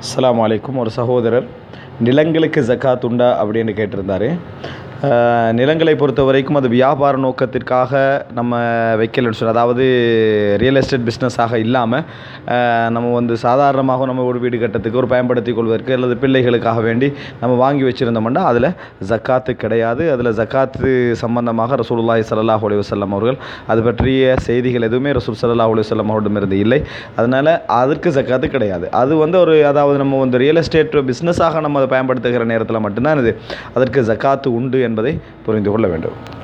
அஸ்ஸலாமு அலைக்கும் ஒரு சகோதரர் நிலங்களுக்கு ஜக்காத் உண்டா அப்படின்னு கேட்டிருந்தாரு அஹ், நிலங்களை பொறுத்த வரைக்கும் அது வியாபார நோக்கத்திற்காக நம்ம வைக்கலன்னு சொல்லி அதாவது ரியல் எஸ்டேட் பிஸ்னஸாக இல்லாமல் நம்ம வந்து சாதாரணமாக நம்ம ஒரு வீடு கட்டத்துக்கு ஒரு பயன்படுத்திக் கொள்வதற்கு அல்லது பிள்ளைகளுக்காக வேண்டி நம்ம வாங்கி வச்சுருந்தோம்னா அதில் ஜக்காத்து கிடையாது அதில் ஜக்காத்து சம்பந்தமாக ரசூலுல்லாஹி ஸல்லல்லாஹு அலைஹி வஸல்லம் அவர்கள் அது பற்றிய செய்திகள் எதுவுமே ரசூல் ஸல்லல்லாஹு அலைஹி வஸல்லம் அவரிடமிருந்து இல்லை அதனால் அதற்கு ஜக்காத்து கிடையாது அது வந்து ஒரு அதாவது நம்ம வந்து ரியல் எஸ்டேட் பிஸ்னஸாக நம்ம அதை பயன்படுத்துகிற நேரத்தில் மட்டும்தான் இது அதற்கு ஜக்காத்து உண்டு என்பதை புரிந்து கொள்ள வேண்டும்